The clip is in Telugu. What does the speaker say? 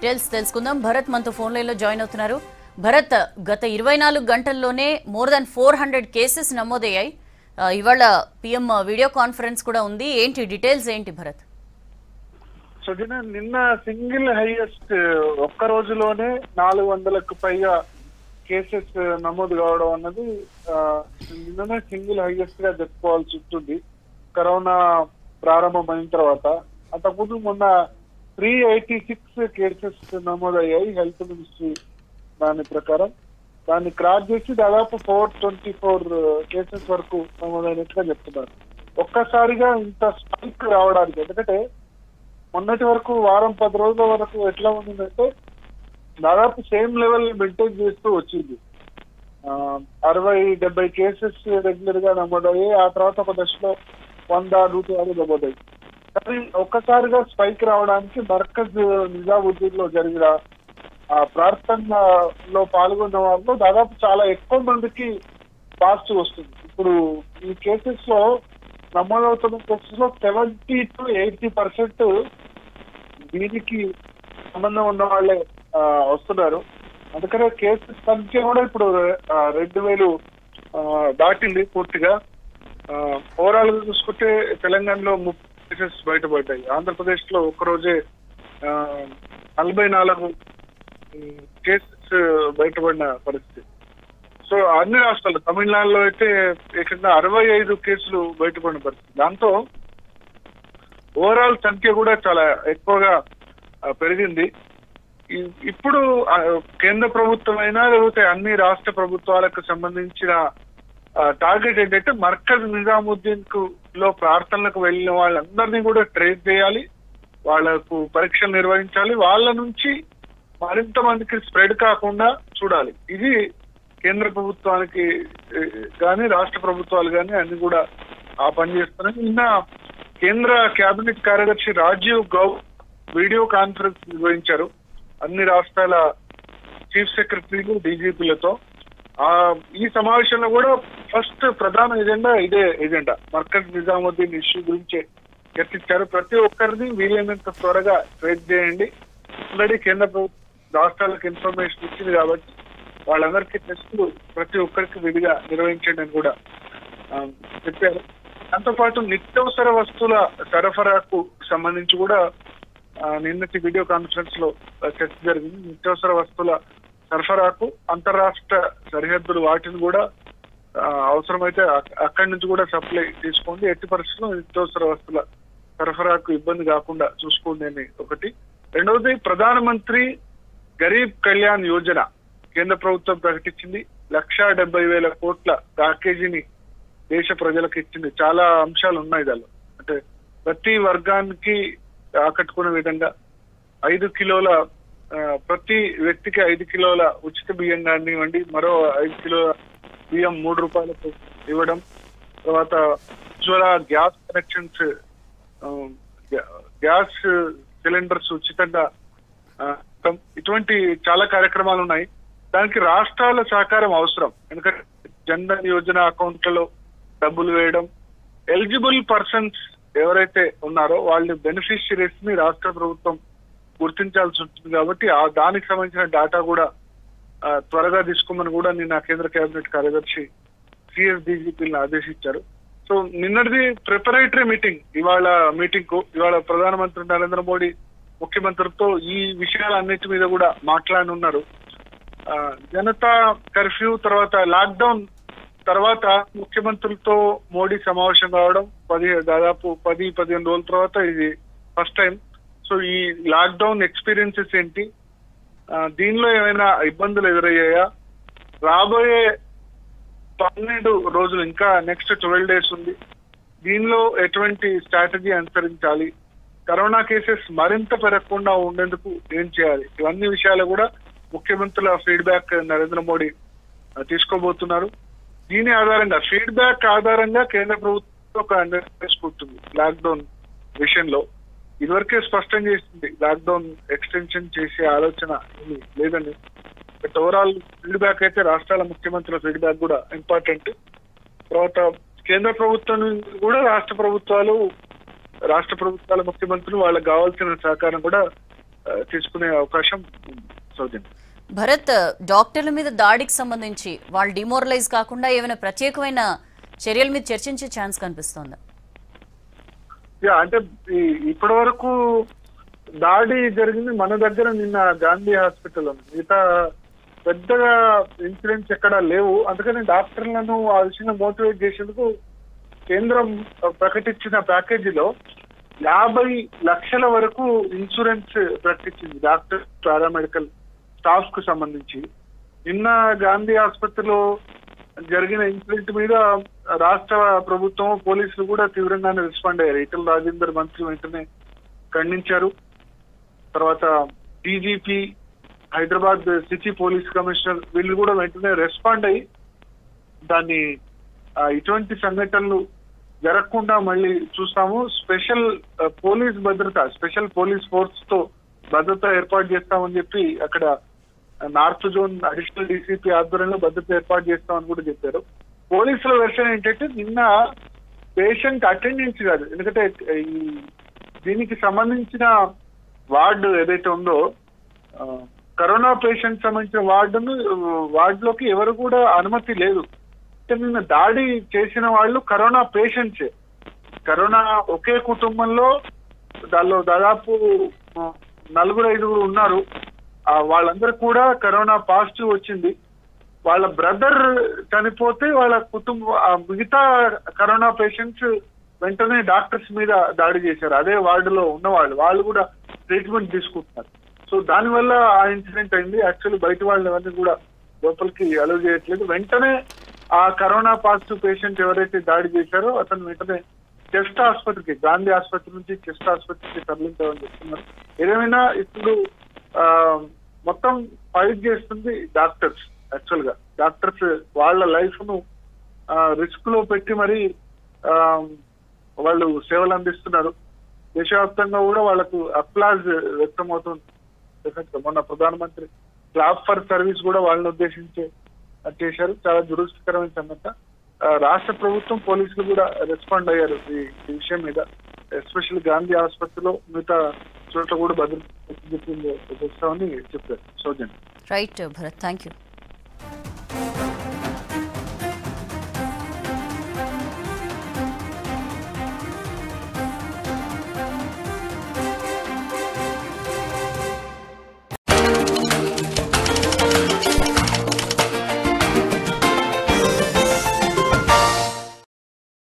డీటెయిల్స్ తెలుసుకుందాం భరత్ మనతో ఫోన్ లైన్లో జాయిన్ అవుతున్నారు భరత్ గత ఇరవై నాలుగు గంటల్లోనే more than four hundred cases నమోదయ్యాయి ఆ, ఇవాళ పిఎం వీడియో కాన్ఫరెన్స్ కూడా ఉంది ఏంటి డీటెయిల్స్ ఏంటి భరత్ సుజన నిన్న సింగిల్ హైయెస్ట్ ఒక్క రోజులోనే నాలుగు వందలకు పైగా కేసెస్ నమోదు కావడం అన్నది ఆ, నిన్ననే సింగిల్ హైయెస్ట్ గా చెప్పుకోవాల్సి ఉంటుంది కరోనా ప్రారంభమైన తర్వాత అంతకుముందు మొన్న త్రీ ఎయిటీ సిక్స్ కేసెస్ నమోదయ్యాయి హెల్త్ మినిస్ట్రీ దాని ప్రకారం దాన్ని క్రాస్ చేసి దాదాపు ఫోర్ ట్వంటీ ఫోర్ కేసెస్ వరకు నమోదైనట్టుగా చెప్తున్నారు ఒక్కసారిగా ఇంత స్పైక్ రావడానికి ఎందుకంటే మొన్నటి వరకు వారం పది రోజుల వరకు ఎట్లా ఉండిందంటే దాదాపు సేమ్ లెవెల్ మెయింటైన్ చేస్తూ వచ్చింది ఆ, అరవై డెబ్బై కేసెస్ రెగ్యులర్ గా నమోదయ్యాయి ఆ తర్వాత ఒక దశలో వంద నూట యాభై నమోదయ్యాయి కానీ ఒక్కసారిగా స్పైక్ రావడానికి మర్కజ్ నిజాముద్దీన్ లో జరిగిన ఆ ప్రార్థనలో పాల్గొన్న వాళ్ళు దాదాపు చాలా ఎక్కువ మందికి పాజిటివ్ వస్తుంది ఇప్పుడు ఈ కేసెస్ లో నమోదవుతున్న కేసెస్ లో సెవెంటీ టు ఎయిటీ పర్సెంట్ దీనికి సంబంధం ఉన్న వాళ్ళే ఆ, వస్తున్నారు అందుకనే కేసెస్ సంఖ్య కూడా ఇప్పుడు ఆ, రెండు వేలు ఆ, దాటింది పూర్తిగా ఓవరాల్ గా చూసుకుంటే తెలంగాణలో ముప్పై కేసెస్ బయటపడ్డాయి ఆంధ్రప్రదేశ్ లో ఒక్కరోజే ఆ, నలభై నాలుగు కేసెస్ బయటపడిన పరిస్థితి సో అన్ని రాష్ట్రాలు తమిళనాడులో అయితే ఏకంగా అరవై ఐదు కేసులు బయటపడిన పరిస్థితి దాంతో ఓవరాల్ సంఖ్య కూడా చాలా ఎక్కువగా ఆ, పెరిగింది ఈ- ఇప్పుడు ఆ, కేంద్ర ప్రభుత్వం అయినా లేకపోతే అన్ని రాష్ట్ర ప్రభుత్వాలకు సంబంధించిన ఆ, టార్గెట్ ఏంటంటే మర్కజ్ నిజాముద్దీన్ కు లో ప్రార్థనలకు వెళ్ళిన వాళ్ళందరినీ కూడా ట్రేస్ చేయాలి వాళ్లకు పరీక్షలు నిర్వహించాలి వాళ్ళ నుంచి మరింత మందికి స్ప్రెడ్ కాకుండా చూడాలి ఇది కేంద్ర ప్రభుత్వానికి కానీ రాష్ట్ర ప్రభుత్వాలు కానీ అన్ని కూడా ఆ పని చేస్తున్నాయి నిన్న కేంద్ర కేబినెట్ కార్యదర్శి రాజీవ్ గౌ వీడియో కాన్ఫరెన్స్ నిర్వహించారు అన్ని రాష్ట్రాల చీఫ్ సెక్రటరీలు డీజీపీలతో ఆ ఈ సమావేశంలో కూడా ఫస్ట్ ప్రధాన ఎజెండా ఇదే ఎజెండా మర్కజ్ నిజాముద్దీన్ ఇష్యూ గురించి చర్చించారు ప్రతి ఒక్కరిని వీలైనంత త్వరగా ట్రేస్ చేయండి ఆల్రెడీ కేంద్ర ప్రభుత్వం రాష్ట్రాలకు ఇన్ఫర్మేషన్ ఇచ్చింది కాబట్టి వాళ్ళందరికీ టెస్టులు ప్రతి ఒక్కరికి విధిగా నిర్వహించండి అని కూడా ఆ, చెప్పారు దాంతోపాటు నిత్యావసర వస్తువుల సరఫరాకు సంబంధించి కూడా ఆ, నిన్నటి వీడియో కాన్ఫరెన్స్ లో ఆ, చర్చ జరిగింది నిత్యావసర వస్తువుల సరఫరాకు అంతరాష్ట్ర సరిహద్దులు వాటిని కూడా ఆ, అవసరమైతే అక్- అక్కడి నుంచి కూడా సప్లై తీసుకోండి ఎట్టి పరిస్థితుల్లో నిత్యావసర వస్తువుల సరఫరాకు ఇబ్బంది కాకుండా చూసుకోండి అని ఒకటి రెండవది ప్రధానమంత్రి గరీబ్ కళ్యాణ్ యోజన కేంద్ర ప్రభుత్వం ప్రకటించింది లక్షా డెబ్బై వేల కోట్ల ప్యాకేజీని దేశ ప్రజలకు ఇచ్చింది చాలా అంశాలు ఉన్నాయి దానిలో అంటే ప్రతి వర్గానికి ఆకట్టుకునే విధంగా ఐదు కిలోల ఆ, ప్రతి వ్యక్తికి ఐదు కిలోల ఉచిత బియ్యం కానివ్వండి మరో ఐదు కిలోల బియ్యం మూడు రూపాయలకు ఇవ్వడం తర్వాత ఉజ్వల గ్యాస్ కనెక్షన్స్ ఆ, గ్యా- గ్యాస్ సిలిండర్స్ ఉచితంగా ఆ, ఇతం- ఇటువంటి చాలా కార్యక్రమాలు ఉన్నాయి దానికి రాష్ట్రాల సహకారం అవసరం ఎందుకంటే జన్ధన్ యోజన అకౌంట్లలో డబ్బులు వేయడం ఎలిజిబుల్ పర్సన్స్ ఎవరైతే ఉన్నారో వాళ్ళ బెనిఫిషరీస్ ని రాష్ట్ర ప్రభుత్వం గుర్తించాల్సి ఉంటుంది కాబట్టి ఆ దానికి సంబంధించిన డేటా కూడా ఆ, త్వరగా తీసుకోమని కూడా నిన్న కేంద్ర కేబినెట్ కార్యదర్శి సిఎస్ డీజీపీని ఆదేశించారు సో నిన్నటిది ప్రిపరేటరీ మీటింగ్ ఇవాళ మీటింగ్ కు ఇవాళ ప్రధానమంత్రి నరేంద్ర మోడీ ముఖ్యమంత్రితో ఈ విషయాలన్నిటి మీద కూడా మాట్లాడనున్నారు ఆ, జనతా కర్ఫ్యూ తర్వాత లాక్డౌన్ తర్వాత ముఖ్యమంత్రులతో మోడీ సమావేశం కావడం పది దాదాపు పది పదిహేను రోజుల తర్వాత ఇది ఫస్ట్ టైం సో ఈ లాక్డౌన్ ఎక్స్పీరియన్సెస్ ఏంటి ఆ, దీనిలో ఏమైనా ఇబ్బందులు ఎదురయ్యాయా రాబోయే పన్నెండు రోజులు ఇంకా నెక్స్ట్ ట్వెల్వ్ డేస్ ఉంది దీనిలో ఎటువంటి స్ట్రాటజీ అనుసరించాలి కరోనా కేసెస్ మరింత పెరగకుండా ఉండేందుకు ఏం చేయాలి ఇవన్నీ విషయాలు కూడా ముఖ్యమంత్రుల ఫీడ్బ్యాక్ నరేంద్ర మోడీ ఆ, తీసుకోబోతున్నారు దీని ఆధారంగా ఫీడ్బ్యాక్ ఆధారంగా కేంద్ర ప్రభుత్వం ఒక నిర్ణయం తీసుకుంటుంది లాక్డౌన్ విషయంలో ఇదివరకే స్పష్టం చేసింది లాక్డౌన్ ఎక్స్టెన్షన్ చేసే ఆలోచన ఏమీ లేదండి బట్ ఓవరాల్ ఫీడ్బ్యాక్ అయితే రాష్ట్రాల ముఖ్యమంత్రుల ఫీడ్బ్యాక్ కూడా ఇంపార్టెంట్ తర్వాత కేంద్ర ప్రభుత్వం నుంచి కూడా రాష్ట్ర ప్రభుత్వాలు రాష్ట్ర ప్రభుత్వాల ముఖ్యమంత్రులు వాళ్ళకి కావాల్సిన సహకారం కూడా ఆ, తీసుకునే అవకాశం ఉంది. సౌజన్య భరత్ డాక్టర్ల మీద దాడికి సంబంధించి వాళ్ళు డిమోరలైజ్ కాకుండా ఏమైనా ప్రత్యేకమైన చర్యల మీద చర్చించే ఛాన్స్ కనిపిస్తోందా యా అంటే ఈ- ఇప్పటి వరకు దాడి జరిగింది మన దగ్గర నిన్న గాంధీ హాస్పిటల్ ఉంది మిగతా పెద్దగా ఇన్సిడెంట్స్ ఎక్కడ లేవు అందుకని డాక్టర్లను ఆ విషయంగా మోటివేట్ చేసేందుకు కేంద్రం ప్రకటించిన ప్యాకేజీలో యాభై లక్షల వరకు ఇన్సూరెన్స్ ప్రకటించింది డాక్టర్ పారామెడికల్ స్టాఫ్ కు సంబంధించి నిన్న గాంధీ ఆసుపత్రిలో జరిగిన ఇన్సిడెంట్ మీద రాష్ట్ర ప్రభుత్వం పోలీసులు కూడా తీవ్రంగానే రెస్పాండ్ అయ్యారు ఈటల రాజేందర్ మంత్రి వెంటనే ఖండించారు తర్వాత DGP Hyderabad city police commissioner వీళ్ళు కూడా వెంటనే రెస్పాండ్ అయ్యి దాన్ని ఆ, ఇటువంటి సంఘటనలు జరగకుండా మళ్ళీ చూస్తాము స్పెషల్ ఆ, పోలీస్ భద్రత స్పెషల్ పోలీస్ ఫోర్స్ తో భద్రత ఏర్పాటు చేస్తామని చెప్పి అక్కడ నార్త్ జోన్ అడిషనల్ డీసీపీ ఆధ్వర్యంలో భద్రత ఏర్పాటు చేస్తామని కూడా చెప్పారు పోలీసుల వెర్షన్ ఏంటంటే నిన్న పేషెంట్ అటెండెన్స్ కాదు ఎందుకంటే ఈ దీనికి సంబంధించిన వార్డు ఏదైతే ఉందో ఆ, కరోనా పేషెంట్ సంబంధించిన వార్డును వార్డులోకి ఎవరు కూడా అనుమతి లేదు అంటే నిన్న దాడి చేసిన వాళ్ళు కరోనా పేషెంట్సే కరోనా ఒకే కుటుంబంలో దానిలో దాదాపు ఆ, నలుగురు ఐదుగురు ఉన్నారు ఆ, వాళ్ళందరూ కూడా కరోనా పాజిటివ్ వచ్చింది వాళ్ళ బ్రదర్ చనిపోతే వాళ్ళ కుటుంబ ఆ, మిగతా కరోనా పేషెంట్స్ వెంటనే డాక్టర్స్ మీద దాడి చేశారు అదే వార్డులో ఉన్నవాళ్ళు వాళ్ళు కూడా ట్రీట్మెంట్ తీసుకుంటున్నారు సో దానివల్ల ఆ ఇన్సిడెంట్ అయింది యాక్చువల్లీ బయట వాళ్ళు ఎవరిని కూడా లోపలికి అలౌ చేయట్లేదు వెంటనే ఆ కరోనా పాజిటివ్ పేషెంట్ ఎవరైతే దాడి చేశారో అతను వెంటనే చెస్ట్ ఆసుపత్రికి గాంధీ ఆసుపత్రి నుంచి చెస్ట్ ఆసుపత్రికి తరలించామని చెప్తున్నారు ఏదేమైనా ఇప్పుడు ఆ, మొత్తం ఫైట్ చేస్తుంది డాక్టర్స్ యాక్చువల్ గా డాక్టర్స్ వాళ్ళ లైఫ్ ను రిస్క్ లో పెట్టి మరి ఆ, వాళ్ళు సేవలు అందిస్తున్నారు దేశవ్యాప్తంగా కూడా వాళ్ళకు అప్లాజ్ వ్యక్తమవుతుంది Definitely. మొన్న ప్రధానమంత్రి క్లాప్ ఫర్ సర్వీస్ కూడా వాళ్ళని ఉద్దేశించి చేశారు చాలా దురదృష్టకరమైన సంగత ఆ, రాష్ట్ర ప్రభుత్వం పోలీసులు కూడా రెస్పాండ్ అయ్యారు ఈ ఈ విషయం మీద ఎస్పెషల్లీ గాంధీ ఆసుపత్రిలో మిగతా చోట్ల కూడా భద్రత చేస్తామని చెప్పారు Soujanya right Bharat thank you